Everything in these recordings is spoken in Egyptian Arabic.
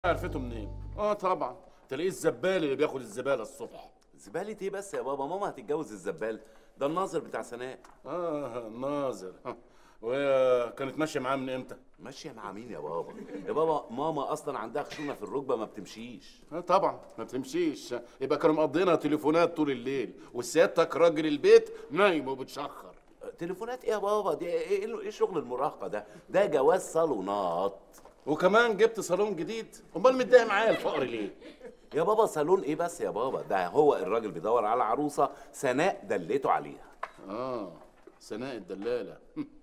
عرفته منين اه طبعا تلاقيه الزبال اللي بياخد الزباله الصبح زبالة ايه بس يا بابا ماما هتتجوز الزبال ده الناظر بتاع سناء اه ناظر ها. وهي كانت ماشيه معاه من امتى ماشية مع مين يا بابا يا بابا ماما اصلا عندها خشونة في الركبة ما بتمشيش آه طبعا ما بتمشيش يبقى كانوا مقضينا تليفونات طول الليل وسيادتك راجل البيت نايم وبتشخر تليفونات ايه يا بابا دي ايه ايه إيه شغل المراهقة ده ده جواز صالونات وكمان جبت صالون جديد امال متضايق معايا الفقر ليه يا بابا صالون ايه بس يا بابا ده هو الراجل بيدور على عروسة سناء دلته عليها اه سناء الدلاله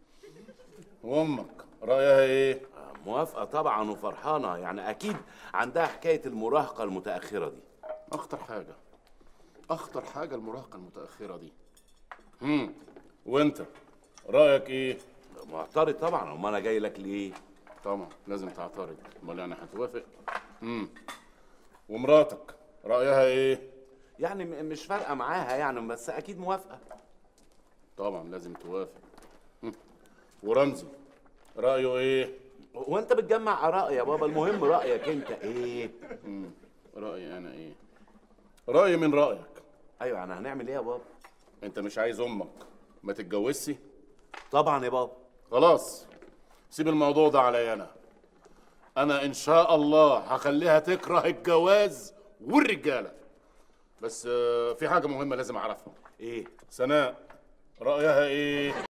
وامك رايها ايه موافقة طبعا وفرحانة يعني أكيد عندها حكاية المراهقة المتأخرة دي اخطر حاجه اخطر حاجه المراهقه المتاخره دي امم وانت رايك ايه معترض طبعا أمال أنا جاي لك ليه؟ طبعا لازم تعترض امال يعني هتوافق امم ومراتك رايها ايه يعني م- مش فارقة معاها يعني بس أكيد موافقة طبعا لازم توافق مم. ورمزي رايه ايه وأنت بتجمع آراء يا بابا المهم رأيك أنت إيه؟ رايي انا ايه رايي من رايك أيوه يعني هنعمل إيه يا بابا؟ انت مش عايز امك ما تتجوزش طبعا يا بابا خلاص سيب الموضوع ده عليا انا انا ان شاء الله هخليها تكره الجواز والرجاله بس آه، في حاجه مهمه لازم اعرفها إيه؟ سناء رايها ايه